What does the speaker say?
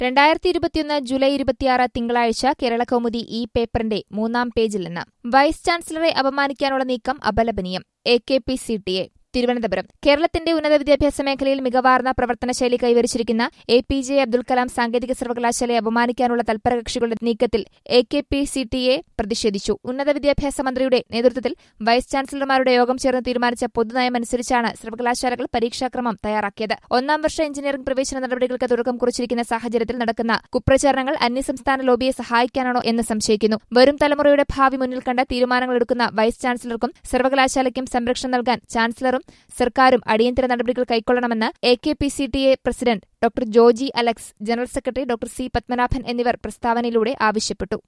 രണ്ടായിരത്തി ഇരുപത്തിയൊന്ന് ജൂലൈ ഇരുപത്തിയാറ് തിങ്കളാഴ്ച കേരളകൗമുദി ഈ പേപ്പറിന്റെ മൂന്നാം പേജിൽ നിന്ന് വൈസ് ചാൻസലറെ അപമാനിക്കാനുള്ള നീക്കം അപലപനീയം A K P C T A Thiruvananthapuram കേരളത്തിന്റെ ഉന്നത വിദ്യാഭ്യാസ മേഖലയിൽ മികവാർന്ന പ്രവർത്തനശൈലി കൈവരിച്ചിരിക്കുന്ന A P J Abdul Kalam സാങ്കേതിക സർവകലാശാലയെ അപമാനിക്കാനുള്ള തൽപരകക്ഷികളുടെ നീക്കത്തിൽ A K P C T A പ്രതിഷേധിച്ചു ഉന്നത വിദ്യാഭ്യാസ മന്ത്രിയുടെ നേതൃത്വത്തിൽ വൈസ് ചാൻസലർമാരുടെ യോഗം ചേർന്ന് തീരുമാനിച്ച പൊതുനയമനുസരിച്ചാണ് സർവകലാശാലകൾ പരീക്ഷാക്രമം തയ്യാറാക്കിയത് ഒന്നാം വർഷ എഞ്ചിനീയറിംഗ് പ്രവേശന നടപടികൾക്ക് തുടക്കം കുറിച്ചിരിക്കുന്ന സാഹചര്യത്തിൽ നടക്കുന്ന കുപ്രചാരണങ്ങൾ അന്യസംസ്ഥാന ലോബിയെ സഹായിക്കാനാണോ എന്ന് സംശയിക്കുന്നു വരും തലമുറയുടെ ഭാവി മുന്നിൽ കണ്ട് തീരുമാനങ്ങളെടുക്കുന്ന വൈസ് ചാൻസലർക്കും സർവകലാശാലയ്ക്കും സംരക്ഷണം നൽകാൻ ചാൻസലറും സർക്കാരും അടിയന്തര നടപടികൾ കൈക്കൊള്ളണമെന്ന് A K P C T A president doctor Joji Alex general secretary doctor C Padmanabhan എന്നിവർ പ്രസ്താവനയിലൂടെ ആവശ്യപ്പെട്ടു